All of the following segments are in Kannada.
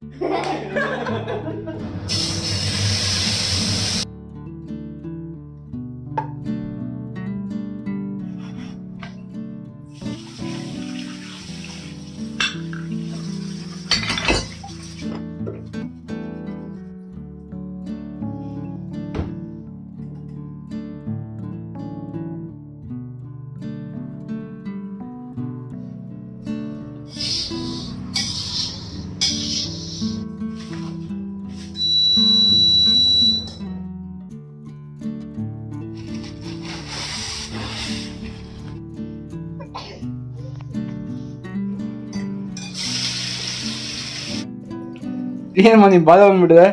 ಏನಮ್ಮ ನೀನ್ ಬಾಲ ಬಂದ್ಬಿಟ್ಟಿದೆ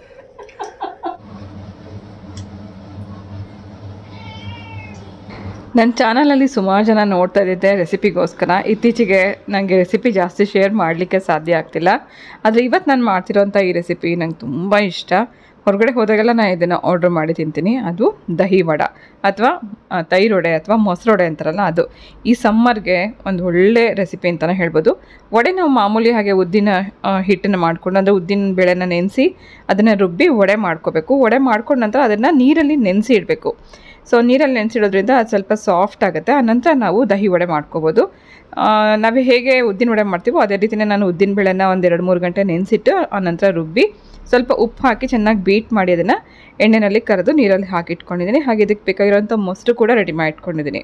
ನನ್ನ ಚಾನಲಲ್ಲಿ ಸುಮಾರು ಜನ ನೋಡ್ತಾ ಇದ್ದಿದ್ದೆ ರೆಸಿಪಿಗೋಸ್ಕರ ಇತ್ತೀಚೆಗೆ ನನಗೆ ರೆಸಿಪಿ ಜಾಸ್ತಿ ಶೇರ್ ಮಾಡಲಿಕ್ಕೆ ಸಾಧ್ಯ ಆಗ್ತಿಲ್ಲ ಆದರೆ ಇವತ್ತು ನಾನು ಮಾಡ್ತಿರೋಂಥ ಈ ರೆಸಿಪಿ ನಂಗೆ ತುಂಬ ಇಷ್ಟ ಹೊರಗಡೆ ಹೋದಾಗೆಲ್ಲ ನಾನು ಇದನ್ನು ಆರ್ಡ್ರ್ ಮಾಡಿ ತಿಂತೀನಿ ಅದು ದಹಿ ವಡ ಅಥವಾ ತೈರೊಡೆ ಅಥವಾ ಮೊಸರೊಡೆ ಅಂತಾರಲ್ಲ ಅದು ಈ ಸಮ್ಮರ್ಗೆ ಒಂದು ಒಳ್ಳೆ ರೆಸಿಪಿ ಅಂತಲೇ ಹೇಳ್ಬೋದು ವಡೆ ನಾವು ಮಾಮೂಲಿ ಹಾಗೆ ಉದ್ದಿನ ಆ, ಹಿಟ್ಟನ್ನು ಮಾಡ್ಕೊಂಡು ಅಂದರೆ ಉದ್ದಿನ ಬೇಳೆನ ನೆನೆಸಿ ಅದನ್ನು ರುಬ್ಬಿ ವಡೆ ಮಾಡ್ಕೋಬೇಕು ವಡೆ ಮಾಡ್ಕೊಂಡ ನಂತರ ಅದನ್ನು ನೀರಲ್ಲಿ ನೆನೆಸಿ ಇಡಬೇಕು ಸೊ ನೀರಲ್ಲಿ ನೆನೆಸಿಡೋದ್ರಿಂದ ಅದು ಸ್ವಲ್ಪ ಸಾಫ್ಟ್ ಆಗುತ್ತೆ ಆನಂತರ ನಾವು ದಹಿ ವಡೆ ಮಾಡ್ಕೋಬೋದು ಆ, ನಾವು ಹೇಗೆ ಉದ್ದಿನ ವಡೆ ಮಾಡ್ತೀವೋ ಅದೇ ರೀತಿಯೇ ನಾನು ಉದ್ದಿನ ಬೇಳೆನ ಒಂದು ಎರಡು ಮೂರು ಗಂಟೆ ನೆನೆಸಿಟ್ಟು ಆನಂತರ ರುಬ್ಬಿ ಸ್ವಲ್ಪ ಉಪ್ಪು ಹಾಕಿ ಚೆನ್ನಾಗಿ ಬೀಟ್ ಮಾಡಿ ಅದನ್ನು ಎಣ್ಣೆಯಲ್ಲಿ ಕರೆದು ನೀರಲ್ಲಿ ಹಾಕಿ ಇಟ್ಕೊಂಡಿದ್ದೀನಿ ಹಾಗೆ ಇದಕ್ಕೆ ಬೇಕಾಗಿರೋಂಥ ಮೊಸರು ಕೂಡ ರೆಡಿ ಮಾಡಿ ಇಟ್ಕೊಂಡಿದ್ದೀನಿ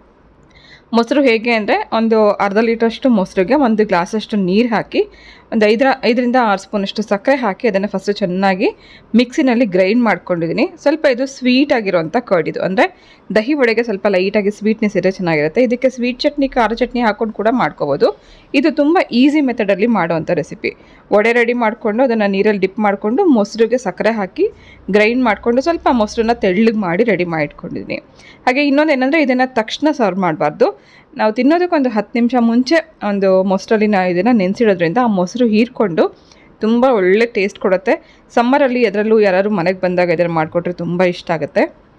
ಮೊಸರು ಹೇಗೆ ಅಂದರೆ ಒಂದು ಅರ್ಧ ಲೀಟ್ರಷ್ಟು ಮೊಸರಿಗೆ ಒಂದು ಗ್ಲಾಸಷ್ಟು ನೀರು ಹಾಕಿ ಒಂದು ಐದರ ಐದರಿಂದ ಆರು ಸ್ಪೂನಷ್ಟು ಸಕ್ಕರೆ ಹಾಕಿ ಅದನ್ನು ಫಸ್ಟು ಚೆನ್ನಾಗಿ ಮಿಕ್ಸಿನಲ್ಲಿ ಗ್ರೈಂಡ್ ಮಾಡ್ಕೊಂಡಿದ್ದೀನಿ ಸ್ವಲ್ಪ ಇದು ಸ್ವೀಟ್ ಆಗಿರೋಂಥ ಕರ್ಡ್ ಇದು ಅಂದರೆ ದಹಿ ವಡೆಗೆ ಸ್ವಲ್ಪ ಲೈಟಾಗಿ ಸ್ವೀಟ್ನೆಸ್ ಇದ್ರೆ ಚೆನ್ನಾಗಿರುತ್ತೆ ಇದಕ್ಕೆ ಸ್ವೀಟ್ ಚಟ್ನಿ ಖಾರ ಚಟ್ನಿ ಹಾಕೊಂಡು ಕೂಡ ಮಾಡ್ಕೋಬೋದು ಇದು ತುಂಬ ಈಸಿ ಮೆಥಡಲ್ಲಿ ಮಾಡೋವಂಥ ರೆಸಿಪಿ ವಡೆ ರೆಡಿ ಮಾಡಿಕೊಂಡು ಅದನ್ನು ನೀರಲ್ಲಿ ಡಿಪ್ ಮಾಡಿಕೊಂಡು ಮೊಸರಿಗೆ ಸಕ್ಕರೆ ಹಾಕಿ ಗ್ರೈಂಡ್ ಮಾಡಿಕೊಂಡು ಸ್ವಲ್ಪ ಮೊಸರನ್ನ ತೆಳ್ಳಗೆ ಮಾಡಿ ರೆಡಿ ಮಾಡಿ ಇಟ್ಕೊಂಡಿದ್ದೀನಿ ಹಾಗೆ ಇನ್ನೊಂದು ಏನಂದರೆ ಇದನ್ನು ತಕ್ಷಣ ಸರ್ವ್ ಮಾಡಬಾರ್ದು ನಾವು ತಿನ್ನೋದಕ್ಕೆ ಒಂದು ಹತ್ತು ನಿಮಿಷ ಮುಂಚೆ ಒಂದು ಮೊಸರಲ್ಲಿ ನಾವು ಇದನ್ನು ನೆನೆಸಿಡೋದ್ರಿಂದ ಆ ಮೊಸರು ಹೀರ್ಕೊಂಡು ತುಂಬ ಒಳ್ಳೆ ಟೇಸ್ಟ್ ಕೊಡುತ್ತೆ ಸಮ್ಮರಲ್ಲಿ ಅದರಲ್ಲೂ ಯಾರು ಮನೆಗೆ ಬಂದಾಗ ಇದನ್ನು ಮಾಡಿಕೊಟ್ರೆ ತುಂಬ ಇಷ್ಟ ಆಗುತ್ತೆ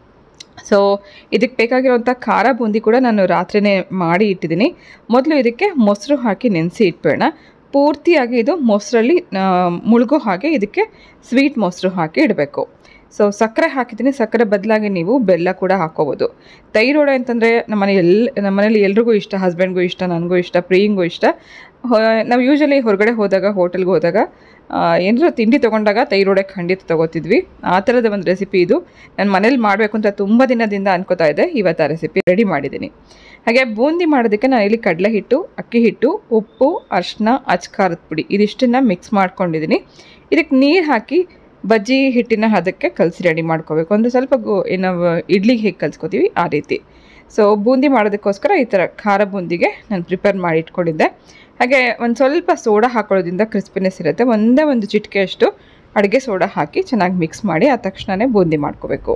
ಸೊ ಇದಕ್ಕೆ ಬೇಕಾಗಿರೋಂಥ ಖಾರ ಬೂಂದಿ ಕೂಡ ನಾನು ರಾತ್ರಿನೇ ಮಾಡಿ ಇಟ್ಟಿದ್ದೀನಿ ಮೊದಲು ಇದಕ್ಕೆ ಮೊಸರು ಹಾಕಿ ನೆನೆಸಿ ಇಟ್ಬೇಡ ಪೂರ್ತಿಯಾಗಿ ಇದು ಮೊಸರಲ್ಲಿ ಆ, ಮುಳುಗೋ ಹಾಗೆ ಇದಕ್ಕೆ ಸ್ವೀಟ್ ಮೊಸರು ಹಾಕಿ ಇಡಬೇಕು ಸೊ ಸಕ್ಕರೆ ಹಾಕಿದ್ದೀನಿ ಸಕ್ಕರೆ ಬದಲಾಗಿ ನೀವು ಬೆಲ್ಲ ಕೂಡ ಹಾಕೋಬೋದು ತೈರೋಡೆ ಅಂತಂದರೆ ನಮ್ಮನೆ ಎಲ್ಲ ನಮ್ಮನೇಲಿ ಎಲ್ರಿಗೂ ಇಷ್ಟ ಹಸ್ಬೆಂಡ್ಗೂ ಇಷ್ಟ ನನಗೂ ಇಷ್ಟ ಪ್ರಿಯಿಂಗೂ ಇಷ್ಟ ಹೊ- ನಾವು ಯೂಶಲಿ ಹೊರಗಡೆ ಹೋದಾಗ ಹೋಟೆಲ್ಗೆ ಹೋದಾಗ ಏನಾದರೂ ತಿಂಡಿ ತೊಗೊಂಡಾಗ ತೈರೋಡೆ ಖಂಡಿತ ತೊಗೋತಿದ್ವಿ ಆ ಥರದ ಒಂದು ರೆಸಿಪಿ ಇದು ನಾನು ಮನೇಲಿ ಮಾಡಬೇಕು ಅಂತ ತುಂಬ ದಿನದಿಂದ ಅನ್ಕೋತಾ ಇದ್ದೆ ಇವತ್ತು ಆ ರೆಸಿಪಿ ರೆಡಿ ಮಾಡಿದ್ದೀನಿ ಹಾಗೆ ಬೂಂದಿ ಮಾಡೋದಕ್ಕೆ ನಾನು ಇಲ್ಲಿ ಕಡಲೆ ಹಿಟ್ಟು ಅಕ್ಕಿ ಹಿಟ್ಟು ಉಪ್ಪು ಅರಿಶಿನ ಅಚ್ಕಾರದ ಪುಡಿ ಇದಿಷ್ಟನ್ನು ಮಿಕ್ಸ್ ಮಾಡ್ಕೊಂಡಿದ್ದೀನಿ ಇದಕ್ಕೆ ನೀರು ಹಾಕಿ ಬಜ್ಜಿ ಹಿಟ್ಟಿನ ಹದಕ್ಕೆ ಕಲಸಿ ರೆಡಿ ಮಾಡ್ಕೋಬೇಕು ಒಂದು ಸ್ವಲ್ಪ ಗೋ ಏನು ಇಡ್ಲಿಗೆ ಹೇಗೆ ಕಲ್ಸ್ಕೊತೀವಿ ಆ ರೀತಿ ಸೊ ಬೂಂದಿ ಮಾಡೋದಕ್ಕೋಸ್ಕರ ಈ ಥರ ಖಾರ ಬೂಂದಿಗೆ ನಾನು ಪ್ರಿಪೇರ್ ಮಾಡಿ ಇಟ್ಕೊಂಡಿದ್ದೆ ಹಾಗೆ ಒಂದು ಸ್ವಲ್ಪ ಸೋಡಾ ಹಾಕೊಳ್ಳೋದ್ರಿಂದ ಕ್ರಿಸ್ಪಿನೆಸ್ ಇರುತ್ತೆ ಒಂದೇ ಒಂದು ಚಿಟಿಕೆಯಷ್ಟು ಅಡುಗೆ ಸೋಡಾ ಹಾಕಿ ಚೆನ್ನಾಗಿ ಮಿಕ್ಸ್ ಮಾಡಿ ಆ ತಕ್ಷಣವೇ ಬೂಂದಿ ಮಾಡ್ಕೋಬೇಕು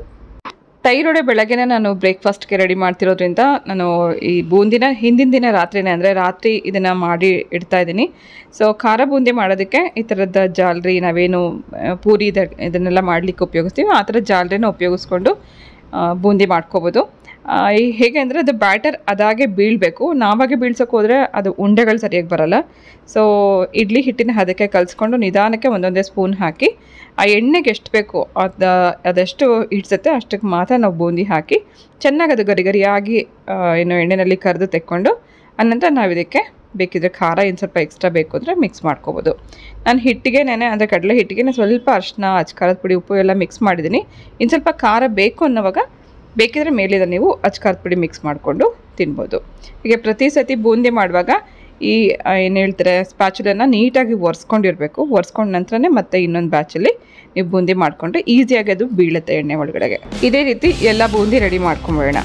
ತೈರೊಡೆ ಬೆಳಗ್ಗೆನೇ ನಾನು ಬ್ರೇಕ್ಫಾಸ್ಟ್ಗೆ ರೆಡಿ ಮಾಡ್ತಿರೋದ್ರಿಂದ ನಾನು ಈ ಬೂಂದಿನ ಹಿಂದಿನ ದಿನ ರಾತ್ರಿನೇ ಅಂದರೆ ರಾತ್ರಿ ಇದನ್ನು ಮಾಡಿ ಇಡ್ತಾ ಇದ್ದೀನಿ ಸೊ ಖಾರ ಬೂಂದಿ ಮಾಡೋದಕ್ಕೆ ಈ ಥರದ ಜಾಲ್ರಿ ನಾವೇನು ಆ, ಪೂರಿ ಇದ- ಇದನ್ನೆಲ್ಲ ಮಾಡಲಿಕ್ಕೆ ಉಪಯೋಗಿಸ್ತೀವಿ ಆ ಥರ ಜಾಲ್ರಿನ ಉಪಯೋಗಿಸ್ಕೊಂಡು ಆ, ಬೂಂದಿ ಮಾಡ್ಕೋಬೋದು ಆ, ಈ ಹೇಗೆ ಅಂದರೆ ಅದು ಬ್ಯಾಟರ್ ಅದಾಗೆ ಬೀಳಬೇಕು ನಾವಾಗೆ ಬೀಳ್ಸೋಕೆ ಹೋದರೆ ಅದು ಉಂಡೆಗಳು ಸರಿಯಾಗಿ ಬರಲ್ಲ ಸೊ ಇಡ್ಲಿ ಹಿಟ್ಟಿನ ಹದಕ್ಕೆ ಕಲಿಸ್ಕೊಂಡು ನಿಧಾನಕ್ಕೆ ಒಂದೊಂದೇ ಸ್ಪೂನ್ ಹಾಕಿ ಆ ಎಣ್ಣೆಗೆ ಎಷ್ಟು ಬೇಕು ಅದು ಅದೆಷ್ಟು ಹಿಡ್ಸುತ್ತೆ ಅಷ್ಟಕ್ಕೆ ಮಾತ್ರ ನಾವು ಬೂಂದಿ ಹಾಕಿ ಚೆನ್ನಾಗಿ ಅದು ಗರಿ ಗರಿಯಾಗಿ ಆ, ಏನು ಎಣ್ಣೆಯಲ್ಲಿ ಕರೆದು ತೆಕ್ಕೊಂಡು ಅನಂತರ ನಾವು ಇದಕ್ಕೆ ಬೇಕಿದ್ರೆ ಖಾರ ಇನ್ನು ಸ್ವಲ್ಪ ಎಕ್ಸ್ಟ್ರಾ ಬೇಕು ಅಂದರೆ ಮಿಕ್ಸ್ ಮಾಡ್ಕೋಬೋದು ನಾನು ಹಿಟ್ಟಿಗೆ ನೆನೆ ಅಂದರೆ ಕಡಲೆ ಹಿಟ್ಟಿಗೆ ಸ್ವಲ್ಪ ಅರಿಶಿನ ಅಚ್ಕಾರದ ಪುಡಿ ಉಪ್ಪು ಎಲ್ಲ ಮಿಕ್ಸ್ ಮಾಡಿದ್ದೀನಿ ಇನ್ನು ಸ್ವಲ್ಪ ಖಾರ ಬೇಕು ಅನ್ನೋವಾಗ ಬೇಕಿದ್ರೆ ಮೇಲಿದ ನೀವು ಅಚ್ಕಾರದ ಪುಡಿ ಮಿಕ್ಸ್ ಮಾಡಿಕೊಂಡು ತಿನ್ಬೋದು ಹೀಗೆ ಪ್ರತಿ ಸತಿ ಬೂಂದಿ ಮಾಡುವಾಗ ಈ ಏನು ಹೇಳ್ತಾರೆ ಸ್ಪ್ಯಾಚುಲನ್ನು ನೀಟಾಗಿ ಒರೆಸ್ಕೊಂಡಿರಬೇಕು ಒರೆಸ್ಕೊಂಡ ನಂತರನೇ ಮತ್ತೆ ಇನ್ನೊಂದು ಬ್ಯಾಚಲ್ಲಿ ನೀವು ಬೂಂದಿ ಮಾಡಿಕೊಂಡ್ರೆ ಈಸಿಯಾಗಿ ಅದು ಬೀಳುತ್ತೆ ಎಣ್ಣೆ ಒಳಗಡೆಗೆ ಇದೇ ರೀತಿ ಎಲ್ಲ ಬೂಂದಿ ರೆಡಿ ಮಾಡ್ಕೊಂಬೇಡ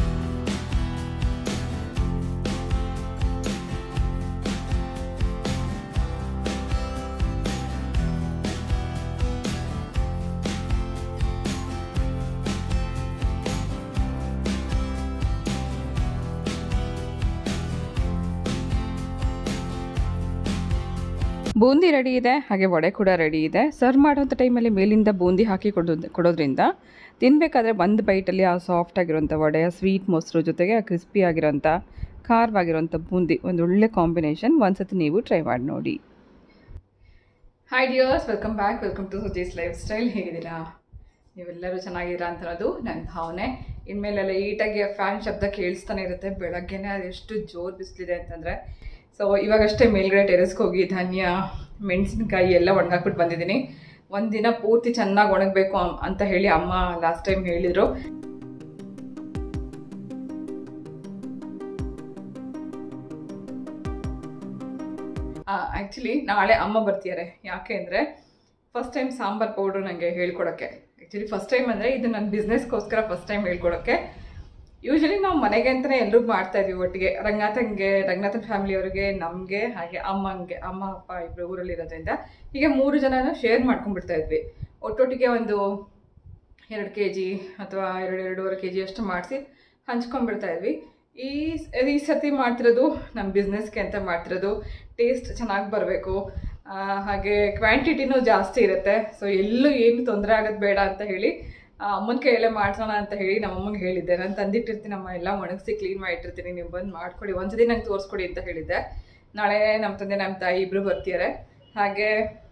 ಬೂಂದಿ ರೆಡಿ ಇದೆ ಹಾಗೆ ವಡೆ ಕೂಡ ರೆಡಿ ಇದೆ ಸರ್ವ್ ಮಾಡೋಂಥ ಟೈಮಲ್ಲಿ ಮೇಲಿಂದ ಬೂಂದಿ ಹಾಕಿ ಕೊಡೋದು ಕೊಡೋದ್ರಿಂದ ತಿನ್ನಬೇಕಾದ್ರೆ ಒಂದು ಬೈಟಲ್ಲಿ ಆ ಸಾಫ್ಟ್ ಆಗಿರೋಂಥ ವಡೆ ಸ್ವೀಟ್ ಮೊಸರು ಜೊತೆಗೆ ಕ್ರಿಸ್ಪಿ ಆಗಿರೋಂಥ ಖಾರವಾಗಿರೋಂಥ ಬೂಂದಿ ಒಂದು ಒಳ್ಳೆ ಕಾಂಬಿನೇಷನ್ ಒಂದ್ಸತಿ ನೀವು ಟ್ರೈ ಮಾಡಿ ನೋಡಿ hi dears welcome back welcome to Suji's lifestyle ಹೇಗಿದ್ದೀರಾ ನೀವೆಲ್ಲರೂ ಚೆನ್ನಾಗಿದ್ದೀರಾ ಅಂತ ಅನ್ನೋದು ನನ್ನ ಭಾವನೆ ಇನ್ಮೇಲೆಲ್ಲ ಈಟಾಗಿ ಫ್ಯಾನ್ ಶಬ್ದ ಕೇಳಿಸ್ತಾನೆ ಇರುತ್ತೆ ಬೆಳಗ್ಗೆನೇ ಅದೆಷ್ಟು ಜೋರು ಬಿಸಿಲಿದೆ ಅಂತಂದರೆ ಸೊ ಇವಾಗಷ್ಟೇ ಮೇಲ್ಗಡೆ ಟೆರೆಸ್ಗೆ ಹೋಗಿ ಧನಿಯಾ ಮೆಣಸಿನ್ಕಾಯಿ ಎಲ್ಲ ಒಣಗಾಕ್ಬಿಟ್ಟು ಬಂದಿದ್ದೀನಿ ಒಂದಿನ ಪೂರ್ತಿ ಚೆನ್ನಾಗಿ ಒಣಗಬೇಕು ಅಂತ ಹೇಳಿ ಅಮ್ಮ ಲಾಸ್ಟ್ ಟೈಮ್ ಹೇಳಿದರು ಆ್ಯಕ್ಚುಲಿ ನಾಳೆ ಅಮ್ಮ ಬರ್ತಿದ್ದಾರೆ ಯಾಕೆ ಅಂದರೆ ಫಸ್ಟ್ ಟೈಮ್ ಸಾಂಬಾರ್ ಪೌಡ್ರ್ ನನಗೆ ಹೇಳ್ಕೊಡೋಕ್ಕೆ ಆ್ಯಕ್ಚುಲಿ ಫಸ್ಟ್ ಟೈಮ್ ಅಂದರೆ ಇದು ನನ್ನ ಬಿಸ್ನೆಸ್ಗೋಸ್ಕರ ಫಸ್ಟ್ ಟೈಮ್ ಹೇಳ್ಕೊಡೋಕ್ಕೆ ಯೂಶಲಿ ನಾವು ಮನೆಗೆ ಅಂತಲೇ ಎಲ್ರಿಗೂ ಮಾಡ್ತಾ ಇದೀವಿ ಒಟ್ಟಿಗೆ ರಂಗನಾಥನ್ಗೆ ರಂಗನಾಥನ್ ಫ್ಯಾಮಿಲಿಯವ್ರಿಗೆ ನಮಗೆ ಹಾಗೆ ಅಮ್ಮಂಗೆ ಅಮ್ಮ ಅಪ್ಪ ಇಬ್ಬರು ಊರಲ್ಲಿರೋದ್ರಿಂದ ಹೀಗೆ ಮೂರು ಜನನ ಶೇರ್ ಮಾಡ್ಕೊಂಡ್ಬಿಡ್ತಾ ಇದ್ವಿ ಒಟ್ಟೊಟ್ಟಿಗೆ ಒಂದು ಎರಡು ಕೆ ಜಿ ಅಥವಾ ಎರಡು ಎರಡೂವರೆ ಕೆ ಜಿ ಅಷ್ಟು ಮಾಡಿಸಿ ಹಂಚ್ಕೊಂಡ್ಬಿಡ್ತಾ ಇದ್ವಿ ಈ ಈ ಸತಿ ಮಾಡ್ತಿರೋದು ನಮ್ಮ ಬಿಸ್ನೆಸ್ಗೆ ಅಂತ ಮಾಡ್ತಿರೋದು ಟೇಸ್ಟ್ ಚೆನ್ನಾಗಿ ಬರಬೇಕು ಹಾಗೆ ಕ್ವಾಂಟಿಟಿನೂ ಜಾಸ್ತಿ ಇರುತ್ತೆ ಸೊ ಎಲ್ಲೂ ಏನು ತೊಂದರೆ ಆಗೋದು ಬೇಡ ಅಂತ ಹೇಳಿ ಅಮ್ಮನ ಕೈಯಲ್ಲೇ ಮಾಡ್ಸೋಣ ಅಂತ ಹೇಳಿ ನಮ್ಮ ಅಮ್ಮಂಗೆ ಹೇಳಿದ್ದೆ ನಾನು ತಂದಿಟ್ಟಿರ್ತೀನಿ ಅಮ್ಮ ಎಲ್ಲ ಒಣಗಿಸಿ ಕ್ಲೀನ್ ಮಾಡಿಟ್ಟಿರ್ತೀನಿ ನೀವು ಬಂದು ಮಾಡ್ಕೊಡಿ ಒಂದ್ಸತಿ ನಂಗೆ ತೋರಿಸ್ಕೊಡಿ ಅಂತ ಹೇಳಿದ್ದೆ ನಾಳೆ ನಮ್ಮ ತಂದೆ ನಮ್ಮ ತಾಯಿ ಇಬ್ಬರು ಬರ್ತಿದ್ದಾರೆ ಹಾಗೆ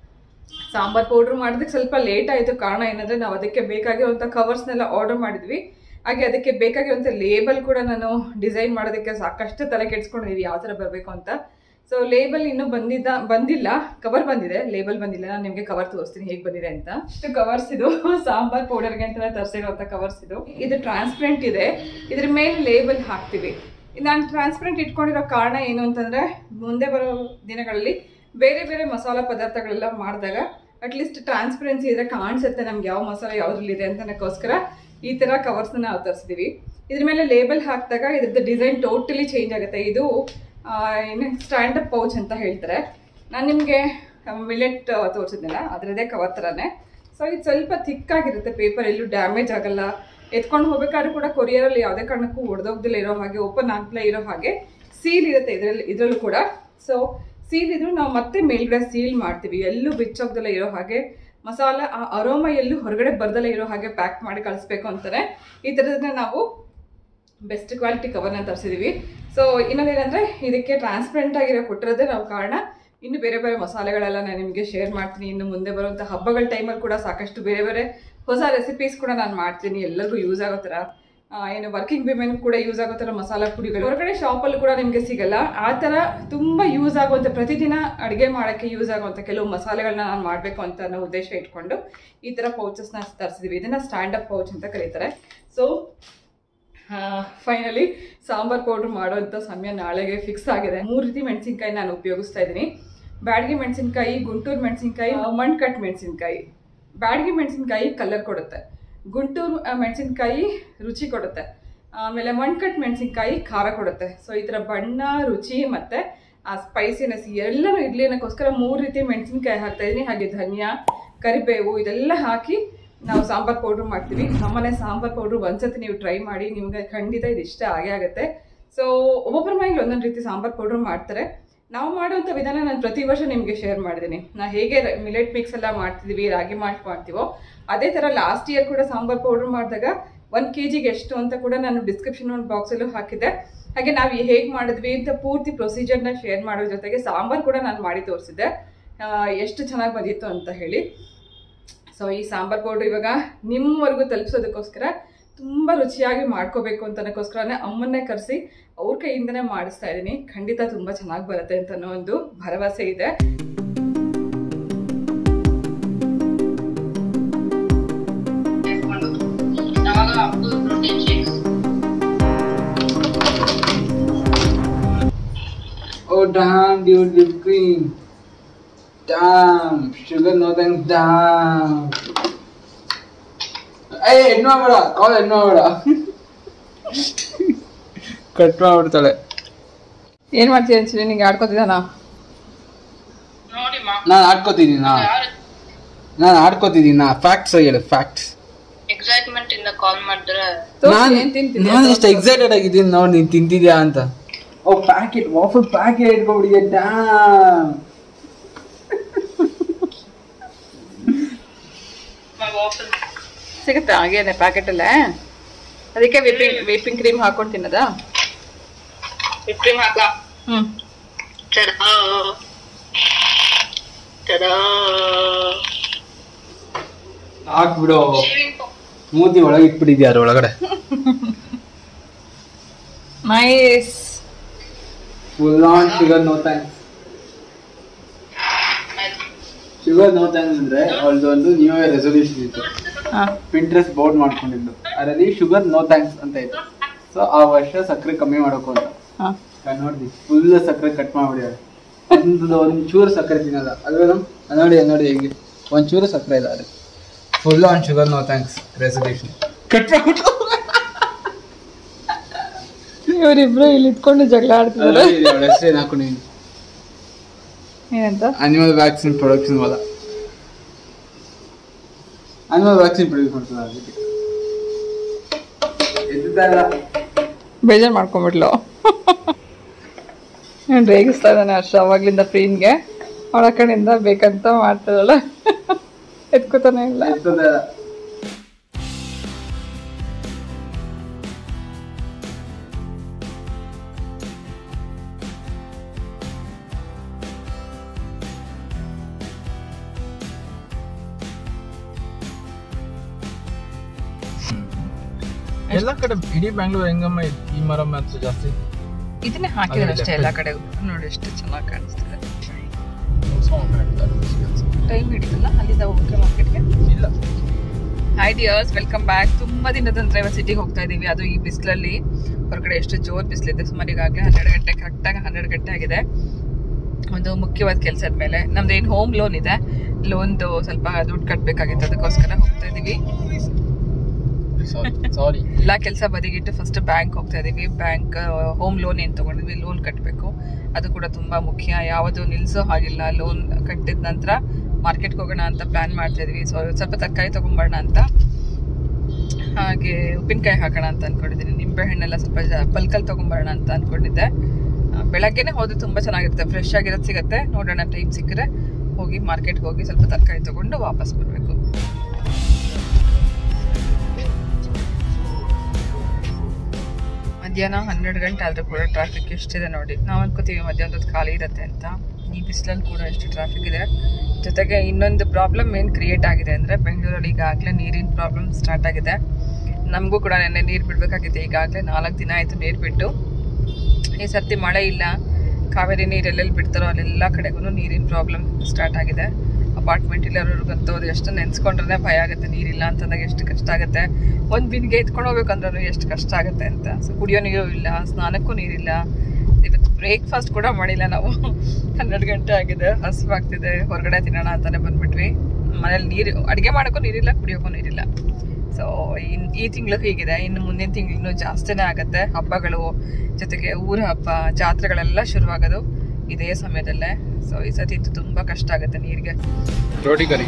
ಸಾಂಬಾರ್ ಪೌಡ್ರ್ ಮಾಡೋದಕ್ಕೆ ಸ್ವಲ್ಪ ಲೇಟ್ ಆಯಿತು ಕಾರಣ ಏನಂದರೆ ನಾವು ಅದಕ್ಕೆ ಬೇಕಾಗಿರುವಂಥ ಕವರ್ಸ್ನೆಲ್ಲ ಆರ್ಡರ್ ಮಾಡಿದ್ವಿ ಹಾಗೆ ಅದಕ್ಕೆ ಬೇಕಾಗಿರುವಂಥ ಲೇಬಲ್ ಕೂಡ ನಾನು ಡಿಸೈನ್ ಮಾಡೋದಕ್ಕೆ ಸಾಕಷ್ಟು ತಲೆ ಕೆಡ್ಸ್ಕೊಂಡಿದ್ದೀವಿ ಯಾವ ಥರ ಬರಬೇಕು ಅಂತ ಸೊ ಲೇಬಲ್ ಇನ್ನೂ ಬಂದಿದ್ದ ಬಂದಿಲ್ಲ ಕವರ್ ಬಂದಿದೆ ಲೇಬಲ್ ಬಂದಿಲ್ಲ ನಾನು ನಿಮಗೆ ಕವರ್ ತೋರಿಸ್ತೀನಿ ಹೇಗೆ ಬಂದಿದೆ ಅಂತ ಇಷ್ಟು ಕವರ್ಸ್ ಇದು ಸಾಂಬಾರ್ ಪೌಡರ್ಗೆ ಅಂತ ತರಿಸಿರುವಂಥ ಕವರ್ಸ್ ಇದು ಇದು ಟ್ರಾನ್ಸ್ಪರೆಂಟ್ ಇದೆ ಇದ್ರ ಮೇಲೆ ಲೇಬಲ್ ಹಾಕ್ತೀವಿ ನಾನು ಟ್ರಾನ್ಸ್ಪರೆಂಟ್ ಇಟ್ಕೊಂಡಿರೋ ಕಾರಣ ಏನು ಅಂತಂದರೆ ಮುಂದೆ ಬರೋ ದಿನಗಳಲ್ಲಿ ಬೇರೆ ಬೇರೆ ಮಸಾಲ ಪದಾರ್ಥಗಳೆಲ್ಲ ಮಾಡಿದಾಗ ಅಟ್ಲೀಸ್ಟ್ ಟ್ರಾನ್ಸ್ಪರೆನ್ಸಿ ಇದ್ರೆ ಕಾಣಿಸುತ್ತೆ ನಮ್ಗೆ ಯಾವ ಮಸಾಲೆ ಯಾವುದ್ರಲ್ಲಿದೆ ಅಂತ ಅನ್ನೋಕ್ಕೋಸ್ಕರ ಈ ಥರ ಕವರ್ಸ್ನ ನಾವು ತರಿಸಿದ್ದೀವಿ ಇದ್ರ ಮೇಲೆ ಲೇಬಲ್ ಹಾಕಿದಾಗ ಇದ್ರದ್ದು ಡಿಸೈನ್ ಟೋಟಲಿ ಚೇಂಜ್ ಆಗುತ್ತೆ ಇದು ಏನು ಸ್ಟ್ಯಾಂಡಪ್ ಪೌಚ್ ಅಂತ ಹೇಳ್ತಾರೆ ನಾನು ನಿಮಗೆ ಮಿಲೆಟ್ ತೋರಿಸಿದ್ನಲ್ಲ ಅದರದೇ ಕವರ್ ಥರನೇ ಸೊ ಇದು ಸ್ವಲ್ಪ ಥಿಕ್ಕಾಗಿರುತ್ತೆ ಪೇಪರ್ ಎಲ್ಲೂ ಡ್ಯಾಮೇಜ್ ಆಗಲ್ಲ ಎತ್ಕೊಂಡು ಹೋಗ್ಬೇಕಾದ್ರೂ ಕೂಡ ಕೊರಿಯರಲ್ಲಿ ಯಾವುದೇ ಕಾರಣಕ್ಕೂ ಒಡೆದೋಗ್ದಿಲ್ಲ ಇರೋ ಹಾಗೆ ಓಪನ್ ಆಗ್ಲೇ ಇರೋ ಹಾಗೆ ಸೀಲ್ ಇರುತ್ತೆ ಇದರಲ್ಲಿ ಇದರಲ್ಲೂ ಕೂಡ ಸೊ ಸೀಲ್ ಇದ್ರೂ ನಾವು ಮತ್ತೆ ಮೇಲ್ಗಡೆ ಸೀಲ್ ಮಾಡ್ತೀವಿ ಎಲ್ಲೂ ಬಿಚ್ಚೋಗ್ದಲ್ಲ ಇರೋ ಹಾಗೆ ಮಸಾಲ ಆ ಅರೋಮ ಎಲ್ಲೂ ಹೊರಗಡೆ ಬರ್ದಲ್ಲ ಇರೋ ಹಾಗೆ ಪ್ಯಾಕ್ ಮಾಡಿ ಕಳಿಸ್ಬೇಕು ಅಂತಾರೆ ಈ ಥರದನ್ನ ನಾವು ಬೆಸ್ಟ್ ಕ್ವಾಲಿಟಿ ಕವರ್ನ ತರಿಸಿದ್ದೀವಿ ಸೊ ಇನ್ನೊಂದೇನೆಂದರೆ ಇದಕ್ಕೆ ಟ್ರಾನ್ಸ್ಪರೆಂಟ್ ಆಗಿರೋ ಕೊಟ್ಟಿರೋದೇ ನಾವು ಕಾರಣ ಇನ್ನು ಬೇರೆ ಬೇರೆ ಮಸಾಲೆಗಳೆಲ್ಲ ನಾನು ನಿಮಗೆ ಶೇರ್ ಮಾಡ್ತೀನಿ ಇನ್ನು ಮುಂದೆ ಬರುವಂಥ ಹಬ್ಬಗಳ ಟೈಮಲ್ಲಿ ಕೂಡ ಸಾಕಷ್ಟು ಬೇರೆ ಬೇರೆ ಹೊಸ ರೆಸಿಪೀಸ್ ಕೂಡ ನಾನು ಮಾಡ್ತೀನಿ ಎಲ್ಲರಿಗೂ ಯೂಸ್ ಆಗೋ ಥರ ಏನು ವರ್ಕಿಂಗ್ ವಿಮೆನ್ ಕೂಡ ಯೂಸ್ ಆಗೋ ಥರ ಮಸಾಲ ಪುಡಿಗಳು ಹೊರಗಡೆ ಶಾಪಲ್ಲಿ ಕೂಡ ನಿಮಗೆ ಸಿಗಲ್ಲ ಆ ಥರ ತುಂಬ ಯೂಸ್ ಆಗುವಂಥ ಪ್ರತಿದಿನ ಅಡುಗೆ ಮಾಡೋಕ್ಕೆ ಯೂಸ್ ಆಗುವಂಥ ಕೆಲವು ಮಸಾಲೆಗಳನ್ನ ನಾನು ಮಾಡಬೇಕು ಅಂತ ಅನ್ನೋ ಉದ್ದೇಶ ಇಟ್ಕೊಂಡು ಈ ಥರ ಪೌಚಸ್ನ ತರಿಸಿದ್ವಿ ಇದನ್ನು ಸ್ಟ್ಯಾಂಡಪ್ ಪೌಚ್ ಅಂತ ಕರೀತಾರೆ ಸೊ ಫೈನಲಿ ಸಾಂಬಾರ್ ಪೌಡ್ರ್ ಮಾಡೋಂಥ ಸಮಯ ನಾಳೆಗೆ ಫಿಕ್ಸ್ ಆಗಿದೆ ಮೂರು ರೀತಿ ಮೆಣಸಿನ್ಕಾಯಿ ನಾನು ಉಪಯೋಗಿಸ್ತಾ ಇದ್ದೀನಿ ಬ್ಯಾಡಗಿ ಮೆಣಸಿನ್ಕಾಯಿ ಗುಂಟೂರು ಮೆಣಸಿನ್ಕಾಯಿ ಮಣ್ಕಟ್ ಮೆಣಸಿನ್ಕಾಯಿ ಬ್ಯಾಡಗಿ ಮೆಣಸಿನ್ಕಾಯಿ ಕಲರ್ ಕೊಡುತ್ತೆ ಗುಂಟೂರು ಮೆಣಸಿನ್ಕಾಯಿ ರುಚಿ ಕೊಡುತ್ತೆ ಆಮೇಲೆ ಮಣ್ಕಟ್ ಮೆಣಸಿನ್ಕಾಯಿ ಖಾರ ಕೊಡುತ್ತೆ ಸೊ ಈ ಥರ ಬಣ್ಣ ರುಚಿ ಮತ್ತು ಆ ಸ್ಪೈಸಿನೆಸ್ ಎಲ್ಲನೂ ಇರಲಿ ಅನ್ನೋಕ್ಕೋಸ್ಕರ ಮೂರು ರೀತಿ ಮೆಣಸಿನ್ಕಾಯಿ ಹಾಕ್ತಾ ಇದ್ದೀನಿ ಹಾಗೆ ಧನಿಯಾ ಕರಿಬೇವು ಇದೆಲ್ಲ ಹಾಕಿ ನಾವು ಸಾಂಬಾರ್ ಪೌಡ್ರ್ ಮಾಡ್ತೀವಿ ನಮ್ಮನೆ ಸಾಂಬಾರ್ ಪೌಡ್ರು ಒಂದ್ಸತಿ ನೀವು ಟ್ರೈ ಮಾಡಿ ನಿಮಗೆ ಖಂಡಿತ ಇದು ಇಷ್ಟ ಆಗೇ ಆಗುತ್ತೆ ಸೊ ಒಬ್ಬೊಬ್ಬರ ಮನೇಲಿ ಒಂದೊಂದು ರೀತಿ ಸಾಂಬಾರ್ ಪೌಡ್ರ್ ಮಾಡ್ತಾರೆ ನಾವು ಮಾಡುವಂಥ ವಿಧಾನ ನಾನು ಪ್ರತಿ ವರ್ಷ ನಿಮಗೆ ಶೇರ್ ಮಾಡಿದ್ದೀನಿ ನಾ ಹೇಗೆ ಮಿಲೆಟ್ ಮಿಕ್ಸ್ ಎಲ್ಲ ಮಾಡ್ತಿದ್ದೀವಿ ರಾಗಿ ಮಾಲ್ಟ್ ಮಾಡ್ತೀವೋ ಅದೇ ಥರ ಲಾಸ್ಟ್ ಇಯರ್ ಕೂಡ ಸಾಂಬಾರ್ ಪೌಡ್ರ್ ಮಾಡಿದಾಗ ಒಂದು ಕೆ ಜಿಗೆ ಎಷ್ಟು ಅಂತ ಕೂಡ ನಾನು ಡಿಸ್ಕ್ರಿಪ್ಷನ್ ಒಂದು ಬಾಕ್ಸಲ್ಲೂ ಹಾಕಿದ್ದೆ ಹಾಗೆ ನಾವು ಹೇಗೆ ಮಾಡಿದ್ವಿ ಅಂತ ಪೂರ್ತಿ ಪ್ರೊಸೀಜರ್ನ ಶೇರ್ ಮಾಡೋ ಜೊತೆಗೆ ಸಾಂಬಾರು ಕೂಡ ನಾನು ಮಾಡಿ ತೋರಿಸಿದ್ದೆ ಎಷ್ಟು ಚೆನ್ನಾಗಿ ಬಂದಿತ್ತು ಅಂತ ಹೇಳಿ ಸೊ ಈ ಸಾಂಬಾರ್ ಪೌಡ್ರ್ ಇವಾಗ ನಿಮ್ಮವರೆಗೂ ತಲುಪಿಸೋದಕ್ಕೋಸ್ಕರ ತುಂಬ ರುಚಿಯಾಗಿ ಮಾಡ್ಕೋಬೇಕು ಅಂತ ಅನ್ನೋಕ್ಕೋಸ್ಕರನೇ ಅಮ್ಮನ್ನೇ ಕರೆಸಿ ಅವ್ರ ಕೈಯಿಂದನೇ ಮಾಡಿಸ್ತಾ ಇದ್ದೀನಿ ಖಂಡಿತ ತುಂಬ ಚೆನ್ನಾಗಿ ಬರುತ್ತೆ ಅಂತ ಅನ್ನೋ ಒಂದು ಭರವಸೆ ಇದೆ Oh damn, dude, whipped cream. Damn, sugar no thanks, damn. ಏ ಹೆಣ್ಣು ಮಾಡ್ಬೇಡ ಕಾಲ್ ಹೆಣ್ಣು ಮಾಡ್ಬೇಡ ಕಟ್ ಮಾಡ್ಬಿಡ್ತಾಳೆ ಏನು ಮಾಡ್ತೀಯ ಅನ್ಸಿರಿ ನಿಂಗೆ ಆಡ್ಕೋತಿದ್ದಾನ ನಾನು ಆಡ್ಕೋತಿದ್ದೀನಾ ನಾನು ಆಡ್ಕೋತಿದ್ದೀನಾ ಫ್ಯಾಕ್ಟ್ಸ್ ಹೇಳು ಫ್ಯಾಕ್ಟ್ಸ್ ಎಕ್ಸೈಟ್ಮೆಂಟ್ ಇಂದ ಕಾಲ್ ಮಾಡಿದ್ರೆ ನಾನು ಏನ್ ತಿಂತಿದ್ಯಾ? ನಾನು ಎಷ್ಟು ಎಕ್ಸೈಟೆಡ್ ಆಗಿದ್ದೀನಿ ನೋಡಿ ನೀನು ತಿಂತಿದ್ಯಾ ಅಂತ ಓ ಪ್ಯಾಕೆಟ್ ವಾಫಲ್ ಪ್ಯಾಕೆಟ್ ಇಟ್ಕೊಬಿಡಿಯ ಡ್ಯಾಮ್ ವಾಫಲ್ ಸಿಗುತ್ತೆ ಹಾಗೇನೆ ಪ್ಯಾಕೆಟಲ್ಲೇ ಅದಕ್ಕೆ ವಿಪಿಂಗ್ ವಿಪಿಂಗ್ ಕ್ರೀಮ್ ಹಾಕೊಂಡು ತಿನ್ನೋದಾ ವಿಪ್ರೀಮ್ ಹಾಕ್ಲಾ ಹ್ಞೂ ಸರಿ ತದಾ ಹಾಕ್ಬಿಡು ಮೂತಿ ಒಳಗೆ ಇಟ್ಬಿಟ್ಟಿದ್ಯಾ ಅದ್ರ ಒಳಗಡೆ nice full on sugar no thanks sugar no thanks ಅಂದ್ರೆ ಅವಳದು ಒಂದು ನ್ಯೂ ಇಯರ್ ರೆಸೊಲ್ಯೂಷನ್ ಇತ್ತು ಹಾಂ ಪಿಂಟ್ರೆಸ್ ಬೋರ್ಡ್ ಮಾಡ್ಕೊಂಡಿದ್ದು ಅದರಲ್ಲಿ ಶುಗರ್ ನೋ ಥ್ಯಾಂಕ್ಸ್ ಅಂತ ಇತ್ತು ಸೊ ಆ ವರ್ಷ ಸಕ್ಕರೆ ಕಮ್ಮಿ ಮಾಡೋಕು ಅಂತ ಹಾಂ ನಾನ್ ನೋಡ್ದಿ ಫುಲ್ ಸಕ್ಕರೆ ಕಟ್ ಮಾಡ್ಬಿಡಿದ್ದಾರೆ ಒಂದು ಒಂದು ಚೂರು ಸಕ್ಕರೆ ತಿನ್ನಲ್ಲ ಅಲ್ವೇ ನೋಡಿ ನೋಡಿ ಹೇಗೆ ಒಂದು ಚೂರು ಸಕ್ಕರೆ ಇಲ್ಲ ಅದು full on sugar no thanks resolution cut ಮಾಡ್ಬಿಟ್ಟು ಇವರಿಬ್ರು ಇಲ್ಲಿ ಇಟ್ಕೊಂಡು ಜಗಳ ಆಡ್ತಿದ್ದಾರೆ ಅವಳ ಹೆಸರು ಹಾಕೊಂಡಿದ್ದೀನಿ ಏನಂತ ಅನಿಮಲ್ ವ್ಯಾಕ್ಸಿನ್ ಪ್ರೊಡಕ್ಷನ್ ವಲ ಅನಿಮಲ್ ವ್ಯಾಕ್ಸಿನ್ ಪ್ರೊಡ್ಯೂಸ್ ಮಾಡ್ತದೆ ಅದಕ್ಕೆ ಎದ್ದಿದ್ದ ಇಲ್ಲ ಬೇಜಾರು ಮಾಡ್ಕೊಂಬಿಟ್ಲು ರೇಗಿಸ್ತಾ ಇದ್ದಾನೆ ಹರ್ಷ ಅವಾಗ್ಲಿಂದ ಪ್ರೀನ್ಗೆ ಅವಳ ಕಡೆಯಿಂದ ಬೇಕಂತ ಮಾಡ್ತಾರಲ್ಲ ಎತ್ಕೋತಾನೆ ಇಲ್ಲ ಎತ್ತದ ಇಲ್ಲ ಎಲ್ಲ ಕಡೆ ಇಡೀ ಬ್ಯಾಂಗ್ಳೂರ್ ಹೆಂಗಮ್ಮ ಈ ಮರ ಮಾತ್ರ ಜಾಸ್ತಿ ಇದನ್ನೇ ಹಾಕಿದ್ರೆ ಅಷ್ಟೇ ಎಲ್ಲ ಕಡೆ ನೋಡಿ ಎಷ್ಟು ಚೆನ್ನಾಗಿ ಕಾಣಿಸ್ತಿದೆ ಟೈಮ್ ಹಿಡಿತಲ್ಲ ಅಲ್ಲಿಂದ ಹೋಗಕ್ಕೆ ಮಾರ್ಕೆಟ್ಗೆ ಇಲ್ಲ ಹಾಯ್ ಡಿಯರ್ಸ್ ವೆಲ್ಕಮ್ ಬ್ಯಾಕ್ ತುಂಬಾ ದಿನದ ನಂತರ ಇವತ್ತು ಸಿಟಿಗೆ ಹೋಗ್ತಾ ಇದೀವಿ ಅದು ಈ ಬಿಸಿಲಲ್ಲಿ ಹೊರಗಡೆ ಎಷ್ಟು ಜೋರ್ ಬಿಸಿಲಿದೆ ಸುಮಾರು ಈಗಾಗಲೇ ಹನ್ನೆರಡು ಗಂಟೆ ಕರೆಕ್ಟಾಗಿ ಹನ್ನೆರಡು ಗಂಟೆ ಆಗಿದೆ ಒಂದು ಮುಖ್ಯವಾದ ಕೆಲಸದ ಮೇಲೆ ನಮ್ದು ಏನು ಹೋಮ್ ಲೋನ್ ಇದೆ ಲೋನ್ದು ಸ್ವಲ್ಪ ದುಡ್ಡು ಕಟ್ಟಬೇಕಾಗಿತ್ತು ಅದಕ್ಕೋಸ್ಕರ ಹೋಗ್ತಾ ಇದೀವಿ ಸಾರಿ ಸಾರಿ ಎಲ್ಲ ಕೆಲಸ ಬದಿಗಿಟ್ಟು ಫಸ್ಟ್ ಬ್ಯಾಂಕ್ ಹೋಗ್ತಾ ಇದೀವಿ ಬ್ಯಾಂಕ್ ಹೋಮ್ ಲೋನ್ ಏನು ತಗೊಂಡಿದ್ವಿ ಲೋನ್ ಕಟ್ಟಬೇಕು ಅದು ಕೂಡ ತುಂಬಾ ಮುಖ್ಯ ಯಾವುದು ನಿಲ್ಸೋ ಹಾಗಿಲ್ಲ ಲೋನ್ ಕಟ್ಟಿದ ನಂತರ ಮಾರ್ಕೆಟ್ಗೆ ಹೋಗೋಣ ಅಂತ ಪ್ಲಾನ್ ಮಾಡ್ತಾ ಇದೀವಿ ಸೊ ಸ್ವಲ್ಪ ತರಕಾರಿ ತಗೊಂಬರೋಣ ಅಂತ ಹಾಗೆ ಉಪ್ಪಿನಕಾಯಿ ಹಾಕೋಣ ಅಂತ ಅನ್ಕೊಂಡಿದ್ದೀನಿ ನಿಂಬೆ ಹಣ್ಣೆಲ್ಲ ಸ್ವಲ್ಪ ಜ- ಪಲ್ಕಲ್ ತಗೊಂಬರೋಣ ಅಂತ ಅನ್ಕೊಂಡಿದ್ದೆ ಆ, ಬೆಳಗ್ಗೆನೆ ಹೋದ್ರೆ ತುಂಬಾ ಚೆನ್ನಾಗಿರುತ್ತೆ ಫ್ರೆಶ್ ಆಗಿರೋದು ಸಿಗುತ್ತೆ ನೋಡೋಣ ಟೈಮ್ ಸಿಕ್ಕರೆ ಹೋಗಿ ಮಾರ್ಕೆಟ್ಗೆ ಹೋಗಿ ಸ್ವಲ್ಪ ತರಕಾರಿ ತಗೊಂಡು ವಾಪಸ್ ಬರಬೇಕು ಮಧ್ಯಾಹ್ನ ಹನ್ನೆರಡು ಗಂಟೆ ಆದರೂ ಕೂಡ ಟ್ರಾಫಿಕ್ ಎಷ್ಟಿದೆ ನೋಡಿ ನಾವು ಅನ್ಕೋತೀವಿ ಮಧ್ಯಾಹ್ನದ ಹೊತ್ತು ಖಾಲಿ ಇರುತ್ತೆ ಅಂತ ಈ ಬಿಸಿಲಲ್ಲಿ ಕೂಡ ಎಷ್ಟು ಟ್ರಾಫಿಕ್ ಇದೆ ಜೊತೆಗೆ ಇನ್ನೊಂದು ಪ್ರಾಬ್ಲಮ್ ಏನು ಕ್ರಿಯೇಟ್ ಆಗಿದೆ ಅಂದರೆ ಬೆಂಗಳೂರಲ್ಲಿ ಈಗಾಗಲೇ ನೀರಿನ ಪ್ರಾಬ್ಲಮ್ ಸ್ಟಾರ್ಟ್ ಆಗಿದೆ ನಮಗೂ ಕೂಡ ನೆನ್ನೆ ನೀರು ಬಿಡಬೇಕಾಗಿದೆ ಈಗಾಗಲೇ ನಾಲ್ಕು ದಿನ ಆಯಿತು ನೀರು ಬಿಟ್ಟು ಈ ಸರ್ತಿ ಮಳೆ ಇಲ್ಲ ಕಾವೇರಿ ನೀರು ಎಲ್ಲೆಲ್ಲಿ ಬಿಡ್ತಾರೋ ಅಲ್ಲೆಲ್ಲ ಕಡೆಗೂ ನೀರಿನ ಪ್ರಾಬ್ಲಮ್ ಸ್ಟಾರ್ಟ್ ಆಗಿದೆ ಅಪಾರ್ಟ್ಮೆಂಟ್ ಇಲ್ಲವ್ರಿಗಂತೂ ಅದು ಎಷ್ಟು ನೆನ್ಸ್ಕೊಂಡ್ರೆ ಭಯ ಆಗುತ್ತೆ ನೀರಿಲ್ಲ ಅಂತಂದಾಗ ಎಷ್ಟು ಕಷ್ಟ ಆಗುತ್ತೆ ಒಂದು ಬಿನ್ಗೆ ಎತ್ಕೊಂಡು ಹೋಗ್ಬೇಕಂದ್ರೂ ಎಷ್ಟು ಕಷ್ಟ ಆಗುತ್ತೆ ಅಂತ ಸೊ ಕುಡಿಯೋ ನೀರು ಇಲ್ಲ ಸ್ನಾನಕ್ಕೂ ನೀರಿಲ್ಲ ಇವತ್ತು ಬ್ರೇಕ್ಫಾಸ್ಟ್ ಕೂಡ ಮಾಡಿಲ್ಲ ನಾವು ಹನ್ನೆರಡು ಗಂಟೆ ಆಗಿದೆ ಹಸುವಾಗ್ತಿದೆ ಹೊರಗಡೆ ತಿನ್ನೋಣ ಅಂತಾನೆ ಬಂದ್ಬಿಟ್ವಿ ಮನೇಲಿ ನೀರು ಅಡುಗೆ ಮಾಡೋಕ್ಕೂ ನೀರಿಲ್ಲ ಕುಡಿಯೋಕ್ಕೂ ನೀರಿಲ್ಲ ಸೊ ಇನ್ ಈ ತಿಂಗಳು ಹೀಗಿದೆ ಇನ್ನು ಮುಂದಿನ ತಿಂಗಳು ಇನ್ನೂ ಜಾಸ್ತಿನೇ ಆಗುತ್ತೆ ಹಬ್ಬಗಳು ಜೊತೆಗೆ ಊರ ಹಬ್ಬ ಜಾತ್ರೆಗಳೆಲ್ಲ ಶುರುವಾಗೋದು ಇದೇ ಸಮಯದಲ್ಲೇ ಸೊ ಈ ಸತಿ ಇದು ತುಂಬ ಕಷ್ಟ ಆಗುತ್ತೆ ನೀರಿಗೆ ರೋಟಿ curry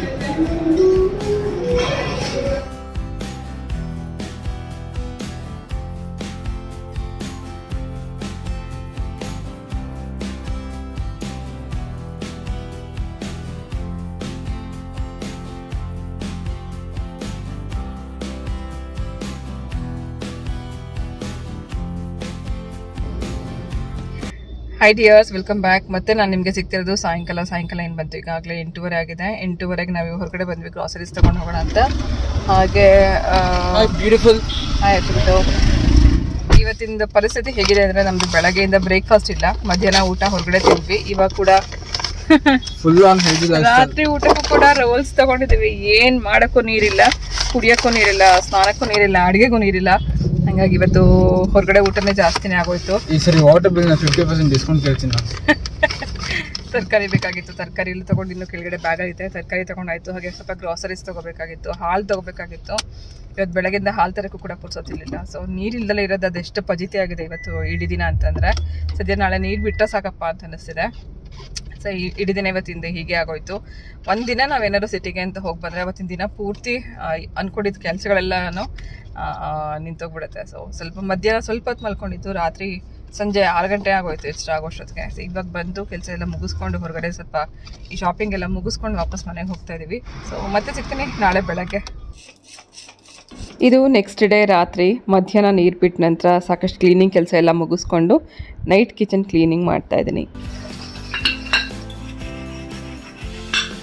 hi dears welcome back ಮತ್ತೆ ನಾನು ನಿಮಗೆ ಸಿಗ್ತಿರೋದು ಸಾಯಂಕಾಲ ಸಾಯಂಕಾಲ ಏನು ಬಂತು ಈಗಾಗಲೇ ಎಂಟೂವರೆ ಆಗಿದೆ ಎಂಟೂವರೆಗೆ ನಾವು ಹೊರಗಡೆ ಬಂದ್ವಿ ಗ್ರಾಸರೀಸ್ ತಗೊಂಡು ಹೋಗೋಣ ಅಂತ ಹಾಗೆ ಆ, ಬ್ಯೂಟಿಫುಲ್ ಆಯ್ತು ಇವತ್ತಿನ ಪರಿಸ್ಥಿತಿ ಹೇಗಿದೆ ಅಂದ್ರೆ ನಮ್ದು ಬೆಳಗ್ಗೆಯಿಂದ ಬ್ರೇಕ್ಫಾಸ್ಟ್ ಇಲ್ಲ ಮಧ್ಯಾಹ್ನ ಊಟ ಹೊರಗಡೆ ತಿಂದ್ವಿ ಇವಾಗ ಕೂಡ ಫುಲ್ ಆನ್ ಹೆಲ್ದಿ ರಾತ್ರಿ ಊಟಕ್ಕೂ ಕೂಡ ರೋಲ್ಸ್ ತಗೊಂಡಿದೀವಿ ಏನ್ ಮಾಡಕ್ಕೂ ನೀರಿಲ್ಲ ಕುಡಿಯಕ್ಕೂ ನೀರಿಲ್ಲ ಸ್ನಾನಕ್ಕೂ ನೀರಿಲ್ಲ ಅಡಿಗೆಗೂ ನೀರಿಲ್ಲ ಹಂಗಾಗಿ ಇವತ್ತು ಹೊರಗಡೆ ಊಟನೇ ಜಾಸ್ತಿನೇ ಆಗೋಯ್ತು ಈ ಸರಿ ವಾಟರ್ ಬಿಲ್ ನ ಫಿಫ್ಟಿ ಪರ್ಸೆಂಟ್ ಡಿಸ್ಕೌಂಟ್ ಕೇಳ್ತೀನಿ ನಾನು ತರಕಾರಿ ಬೇಕಾಗಿತ್ತು ತರಕಾರಿ ಇಲ್ಲಿ ತಗೊಂಡು ಇನ್ನು ಕೆಳಗಡೆ ಬ್ಯಾಗ್ ಐತೆ ತರಕಾರಿ ತಗೊಂಡಾಯ್ತು ಹಾಗೆ ಸ್ವಲ್ಪ ಗ್ರಾಸರೀಸ್ ತಗೋಬೇಕಾಗಿತ್ತು ಹಾಲು ತಗೋಬೇಕಾಗಿತ್ತು ಇವತ್ತು ಬೆಳಗ್ಗೆಯಿಂದ ಹಾಲು ತರಕ್ಕೂ ಕೂಡ ಪುರ್ಸೋತಿರ್ಲಿಲ್ಲ ಸೊ ನೀರಿಲ್ದಲೇ ಇರೋದು ಅದೆಷ್ಟು ಪಜಿತಿ ಆಗಿದೆ ಇವತ್ತು ಇಡೀ ದಿನ ಅಂತಂದ್ರೆ ಸದ್ಯ ನಾಳೆ ನೀರು ಬಿಟ್ಟ ಸಾಕಪ್ಪ ಅಂತ ಅನಿಸ್ತಿದೆ ಸೊ ಇಡೀ ದಿನ ಇವತ್ತಿಂದ ಹೀಗೆ ಆಗೋಯ್ತು ಒಂದಿನ ನಾವೇನಾದ್ರು ಸಿಟಿಗೆ ಅಂತ ಹೋಗಿ ಬಂದರೆ ಅವತ್ತಿನ ದಿನ ಪೂರ್ತಿ ಆ, ಅನ್ಕೊಂಡಿದ್ದ ಕೆಲಸಗಳೆಲ್ಲನೂ ನಿಂತೋಗ್ಬಿಡುತ್ತೆ ಸೊ ಸ್ವಲ್ಪ ಮಧ್ಯಾಹ್ನ ಸ್ವಲ್ಪ ಹೊತ್ತು ಮಲ್ಕೊಂಡಿದ್ದು ರಾತ್ರಿ ಸಂಜೆ ಆರು ಗಂಟೆ ಆಗೋಯ್ತು ಎಷ್ಟರ ಆಗೋಷ್ಟೊತ್ತಿಗೆ ಸೊ ಇವಾಗ ಬಂದು ಕೆಲಸ ಎಲ್ಲ ಮುಗಿಸ್ಕೊಂಡು ಹೊರಗಡೆ ಸ್ವಲ್ಪ ಈ ಶಾಪಿಂಗ್ ಎಲ್ಲ ಮುಗಿಸ್ಕೊಂಡು ವಾಪಸ್ ಮನೆಗೆ ಹೋಗ್ತಾ ಇದೀವಿ ಸೊ ಮತ್ತೆ ಸಿಗ್ತೀನಿ ನಾಳೆ ಬೆಳಗ್ಗೆ ಇದು ನೆಕ್ಸ್ಟ್ ಡೇ ರಾತ್ರಿ ಮಧ್ಯಾಹ್ನ ನೀರು ಬಿಟ್ಟ ನಂತರ ಸಾಕಷ್ಟು ಕ್ಲೀನಿಂಗ್ ಕೆಲಸ ಎಲ್ಲ ಮುಗಿಸ್ಕೊಂಡು ನೈಟ್ ಕಿಚನ್ ಕ್ಲೀನಿಂಗ್ ಮಾಡ್ತಾ ಇದ್ದೀನಿ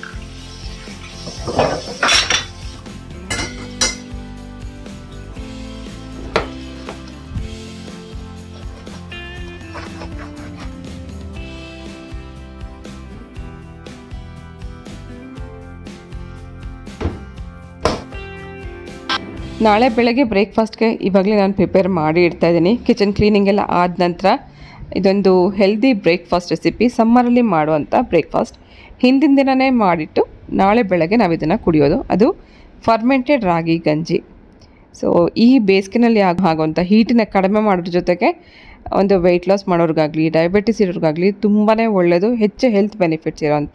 ನಾಳೆ ಬೆಳಗ್ಗೆ ಬ್ರೇಕ್ಫಾಸ್ಟ್ಗೆ ಇವಾಗಲೇ ನಾನು ಪ್ರಿಪೇರ್ ಮಾಡಿ ಇಡ್ತಾ ಇದ್ದೀನಿ ಕಿಚನ್ ಕ್ಲೀನಿಂಗ್ ಎಲ್ಲ ಆದ ನಂತರ ಇದೊಂದು ಹೆಲ್ದಿ ಬ್ರೇಕ್ಫಾಸ್ಟ್ ರೆಸಿಪಿ ಸಮ್ಮರಲ್ಲಿ ಮಾಡುವಂಥ ಬ್ರೇಕ್ಫಾಸ್ಟ್ ಹಿಂದಿನ ದಿನವೇ ಮಾಡಿಟ್ಟು ನಾಳೆ ಬೆಳಗ್ಗೆ ನಾವು ಇದನ್ನು ಕುಡಿಯೋದು ಅದು ಫರ್ಮೆಂಟೆಡ್ ರಾಗಿ ಗಂಜಿ ಸೊ ಈ ಬೇಸಿಗೆನಲ್ಲಿ ಆಗ ಆಗುವಂಥ ಹೀಟನ್ನ ಕಡಿಮೆ ಮಾಡೋದ್ರ ಜೊತೆಗೆ ಒಂದು ವೆಯ್ಟ್ ಲಾಸ್ ಮಾಡೋರಿಗಾಗಲಿ ಡಯಾಬಿಟಿಸ್ ಇರೋರಿಗಾಗಲಿ ತುಂಬಾ ಒಳ್ಳೆಯದು ಹೆಚ್ಚು ಹೆಲ್ತ್ ಬೆನಿಫಿಟ್ಸ್ ಇರೋವಂಥ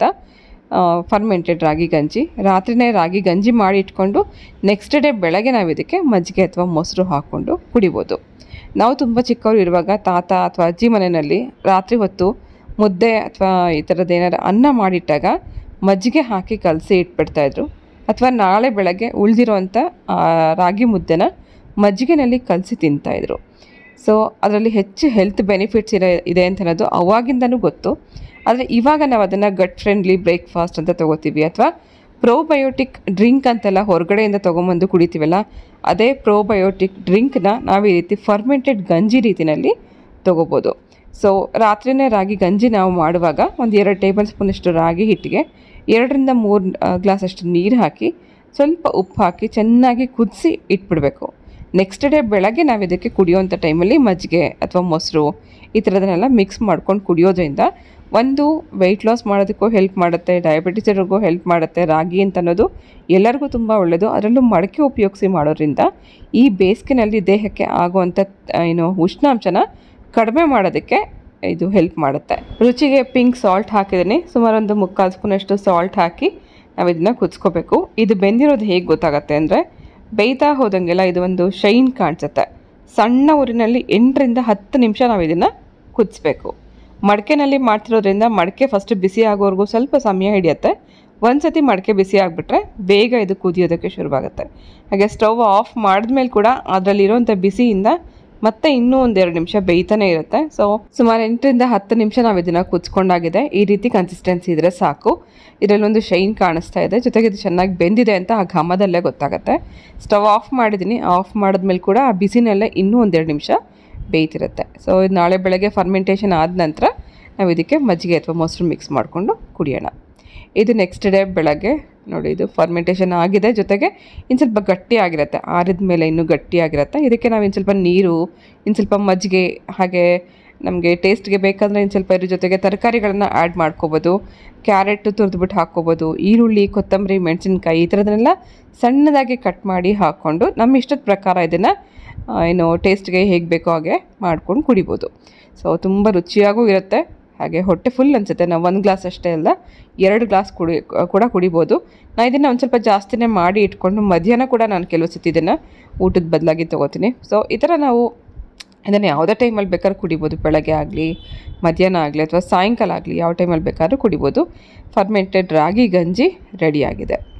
ಫರ್ಮೆಂಟೆಡ್ ರಾಗಿ ಗಂಜಿ ರಾತ್ರಿನೇ ರಾಗಿ ಗಂಜಿ ಮಾಡಿ ಇಟ್ಕೊಂಡು ನೆಕ್ಸ್ಟ್ ಡೇ ಬೆಳಗ್ಗೆ ನಾವು ಇದಕ್ಕೆ ಮಜ್ಜಿಗೆ ಅಥವಾ ಮೊಸರು ಹಾಕ್ಕೊಂಡು ಕುಡಿಬೋದು ನಾವು ತುಂಬ ಚಿಕ್ಕವರು ಇರುವಾಗ ತಾತ ಅಥವಾ ಅಜ್ಜಿ ಮನೆಯಲ್ಲಿ ರಾತ್ರಿ ಹೊತ್ತು ಮುದ್ದೆ ಅಥವಾ ಈ ಥರದ್ದು ಏನಾರು ಅನ್ನ ಮಾಡಿಟ್ಟಾಗ ಮಜ್ಜಿಗೆ ಹಾಕಿ ಕಲಸಿ ಇಟ್ಬಿಡ್ತಾಯಿದ್ರು ಅಥವಾ ನಾಳೆ ಬೆಳಗ್ಗೆ ಉಳಿದಿರೋವಂಥ ರಾಗಿ ಮುದ್ದೆನ ಮಜ್ಜಿಗೆನಲ್ಲಿ ಕಲಸಿ ತಿಂತಾಯಿದ್ರು ಸೊ ಅದರಲ್ಲಿ ಹೆಚ್ಚು ಹೆಲ್ತ್ ಬೆನಿಫಿಟ್ಸ್ ಇರೋ ಇದೆ ಅಂತ ಅನ್ನೋದು ಅವಾಗಿಂದನೂ ಗೊತ್ತು ಆದರೆ ಇವಾಗ ನಾವು ಅದನ್ನು ಗಟ್ ಫ್ರೆಂಡ್ಲಿ ಬ್ರೇಕ್ಫಾಸ್ಟ್ ಅಂತ ತೊಗೋತೀವಿ ಅಥವಾ ಪ್ರೋಬಯೋಟಿಕ್ ಡ್ರಿಂಕ್ ಅಂತೆಲ್ಲ ಹೊರಗಡೆಯಿಂದ ತೊಗೊಂಬಂದು ಕುಡಿತೀವಲ್ಲ ಅದೇ ಪ್ರೋಬಯೋಟಿಕ್ ಡ್ರಿಂಕ್ನ ನಾವು ಈ ರೀತಿ ಫರ್ಮೆಂಟೆಡ್ ಗಂಜಿ ರೀತಿಯಲ್ಲಿ ತೊಗೋಬೋದು ಸೊ ರಾತ್ರಿನೇ ರಾಗಿ ಗಂಜಿ ನಾವು ಮಾಡುವಾಗ ಒಂದು ಎರಡು ಟೇಬಲ್ ಸ್ಪೂನಷ್ಟು ರಾಗಿ ಹಿಟ್ಟಿಗೆ ಎರಡರಿಂದ ಮೂರು ಗ್ಲಾಸಷ್ಟು ನೀರು ಹಾಕಿ ಸ್ವಲ್ಪ ಉಪ್ಪು ಹಾಕಿ ಚೆನ್ನಾಗಿ ಕುದಿಸಿ ಇಟ್ಬಿಡಬೇಕು ನೆಕ್ಸ್ಟ್ ಡೇ ಬೆಳಗ್ಗೆ ನಾವು ಇದಕ್ಕೆ ಕುಡಿಯೋವಂಥ ಟೈಮಲ್ಲಿ ಮಜ್ಜಿಗೆ ಅಥವಾ ಮೊಸರು ಈ ಥರದನ್ನೆಲ್ಲ ಮಿಕ್ಸ್ ಮಾಡ್ಕೊಂಡು ಕುಡಿಯೋದ್ರಿಂದ ಒಂದು ವೆಯ್ಟ್ ಲಾಸ್ ಮಾಡೋದಕ್ಕೂ ಹೆಲ್ಪ್ ಮಾಡುತ್ತೆ ಡಯಾಬಿಟಿಸ್ ಇರೋರಿಗೂ ಹೆಲ್ಪ್ ಮಾಡುತ್ತೆ ರಾಗಿ ಅಂತ ಅನ್ನೋದು ಎಲ್ಲರಿಗೂ ತುಂಬ ಒಳ್ಳೆಯದು ಅದರಲ್ಲೂ ಮಡಕೆ ಉಪಯೋಗಿಸಿ ಮಾಡೋದ್ರಿಂದ ಈ ಬೇಸಿಗೆನಲ್ಲಿ ದೇಹಕ್ಕೆ ಆಗುವಂಥ ಆ, ಏನು ಉಷ್ಣಾಂಶನ ಕಡಿಮೆ ಮಾಡೋದಕ್ಕೆ ಇದು ಹೆಲ್ಪ್ ಮಾಡುತ್ತೆ ರುಚಿಗೆ ಪಿಂಕ್ ಸಾಲ್ಟ್ ಹಾಕಿದ್ದೀನಿ ಸುಮಾರು ಒಂದು ಮುಕ್ಕಾಲು ಸ್ಪೂನಷ್ಟು ಸಾಲ್ಟ್ ಹಾಕಿ ನಾವು ಇದನ್ನು ಕುದಿಸ್ಕೋಬೇಕು ಇದು ಬೆಂದಿರೋದು ಹೇಗೆ ಗೊತ್ತಾಗತ್ತೆ ಅಂದರೆ ಬೇಯ್ತಾ ಹೋದಂಗೆಲ್ಲ ಇದು ಒಂದು ಶೈನ್ ಕಾಣಿಸುತ್ತೆ ಸಣ್ಣ ಊರಿನಲ್ಲಿ ಎಂಟರಿಂದ ಹತ್ತು ನಿಮಿಷ ನಾವು ಇದನ್ನು ಕುದಿಸ್ಬೇಕು ಮಡಕೆನಲ್ಲಿ ಮಾಡ್ತಿರೋದ್ರಿಂದ ಮಡಕೆ ಫಸ್ಟ್ ಬಿಸಿ ಆಗೋವರೆಗೂ ಸ್ವಲ್ಪ ಸಮಯ ಹಿಡಿಯುತ್ತೆ ಒಂದು ಸತಿ ಮಡಕೆ ಬಿಸಿ ಆಗಿಬಿಟ್ರೆ ಬೇಗ ಇದು ಕುದಿಯೋದಕ್ಕೆ ಶುರುವಾಗುತ್ತೆ ಹಾಗೆ ಸ್ಟವ್ ಆಫ್ ಮಾಡಿದ್ಮೇಲೆ ಕೂಡ ಅದರಲ್ಲಿರೋಂಥ ಬಿಸಿಯಿಂದ ಮತ್ತೆ ಇನ್ನೂ ಒಂದೆರಡು ನಿಮಿಷ ಬೇಯ್ತಾನೆ ಇರುತ್ತೆ ಸೊ ಸುಮಾರು ಎಂಟರಿಂದ ಹತ್ತು ನಿಮಿಷ ನಾವು ಇದನ್ನು ಕುದಿಸ್ಕೊಂಡಾಗಿದೆ ಈ ರೀತಿ ಕನ್ಸಿಸ್ಟೆನ್ಸಿ ಇದ್ರೆ ಸಾಕು ಇದರಲ್ಲೊಂದು ಶೈನ್ ಕಾಣಿಸ್ತಾ ಇದೆ ಜೊತೆಗೆ ಇದು ಚೆನ್ನಾಗಿ ಬೆಂದಿದೆ ಅಂತ ಆ ಘಮದಲ್ಲೇ ಗೊತ್ತಾಗುತ್ತೆ ಸ್ಟವ್ ಆಫ್ ಮಾಡಿದ್ದೀನಿ ಆಫ್ ಮಾಡಿದ್ಮೇಲೆ ಕೂಡ ಆ ಬಿಸಿನಲ್ಲೇ ಇನ್ನೂ ಒಂದೆರಡು ನಿಮಿಷ ಬೇಯ್ತಿರುತ್ತೆ ಸೊ ಇದು ನಾಳೆ ಬೆಳಗ್ಗೆ ಫರ್ಮೆಂಟೇಷನ್ ಆದ ನಂತರ ನಾವು ಇದಕ್ಕೆ ಮಜ್ಜಿಗೆ ಅಥವಾ ಮೊಸರು ಮಿಕ್ಸ್ ಮಾಡಿಕೊಂಡು ಕುಡಿಯೋಣ ಇದು ನೆಕ್ಸ್ಟ್ ಡೇ ಬೆಳಗ್ಗೆ ನೋಡಿ ಇದು ಫರ್ಮೆಂಟೇಷನ್ ಆಗಿದೆ ಜೊತೆಗೆ ಇನ್ನು ಸ್ವಲ್ಪ ಗಟ್ಟಿ ಆಗಿರುತ್ತೆ ಆರಿದ ಮೇಲೆ ಇನ್ನೂ ಗಟ್ಟಿ ಆಗಿರುತ್ತೆ ಇದಕ್ಕೆ ನಾವು ಇನ್ನು ಸ್ವಲ್ಪ ನೀರು ಇನ್ನು ಸ್ವಲ್ಪ ಮಜ್ಜಿಗೆ ಹಾಗೆ ನಮಗೆ ಟೇಸ್ಟ್ಗೆ ಬೇಕಂದರೆ ಇನ್ನು ಸ್ವಲ್ಪ ಇದ್ರ ಜೊತೆಗೆ ತರಕಾರಿಗಳನ್ನ ಆ್ಯಡ್ ಮಾಡ್ಕೋಬೋದು ಕ್ಯಾರೆಟ್ ತುರಿದ್ಬಿಟ್ಟು ಹಾಕ್ಕೋಬೋದು ಈರುಳ್ಳಿ ಕೊತ್ತಂಬರಿ ಮೆಣಸಿನ್ಕಾಯಿ ಈ ಥರದನ್ನೆಲ್ಲ ಸಣ್ಣದಾಗಿ ಕಟ್ ಮಾಡಿ ಹಾಕ್ಕೊಂಡು ನಮ್ಮ ಇಷ್ಟದ ಪ್ರಕಾರ ಇದನ್ನು ಏನು ಟೇಸ್ಟ್ಗೆ ಹೇಗೆ ಬೇಕೋ ಹಾಗೆ ಮಾಡ್ಕೊಂಡು ಕುಡಿಬೋದು ಸೊ ತುಂಬ ರುಚಿಯಾಗೂ ಇರುತ್ತೆ ಹಾಗೆ ಹೊಟ್ಟೆ ಫುಲ್ ಅನಿಸುತ್ತೆ ನಾವು ಒಂದು ಗ್ಲಾಸ್ ಅಷ್ಟೇ ಅಲ್ಲ ಎರಡು ಗ್ಲಾಸ್ ಕುಡಿ ಕೂಡ ಕುಡಿಬೋದು ನಾನು ಇದನ್ನು ಒಂದು ಸ್ವಲ್ಪ ಜಾಸ್ತಿನೇ ಮಾಡಿ ಇಟ್ಕೊಂಡು ಮಧ್ಯಾಹ್ನ ಕೂಡ ನಾನು ಕೆಲವು ಸತಿ ಇದನ್ನು ಊಟದ ಬದಲಾಗಿ ತೊಗೋತೀನಿ ಸೊ ಈ ಥರ ನಾವು ಇದನ್ನು ಯಾವುದೇ ಟೈಮಲ್ಲಿ ಬೇಕಾದ್ರೂ ಕುಡಿಬೋದು ಬೆಳಗ್ಗೆ ಆಗಲಿ ಮಧ್ಯಾಹ್ನ ಆಗಲಿ ಅಥವಾ ಸಾಯಂಕಾಲ ಆಗಲಿ ಯಾವ ಟೈಮಲ್ಲಿ ಬೇಕಾದ್ರೂ ಕುಡಿಬೋದು ಫರ್ಮೆಂಟೆಡ್ ರಾಗಿ ಗಂಜಿ ರೆಡಿಯಾಗಿದೆ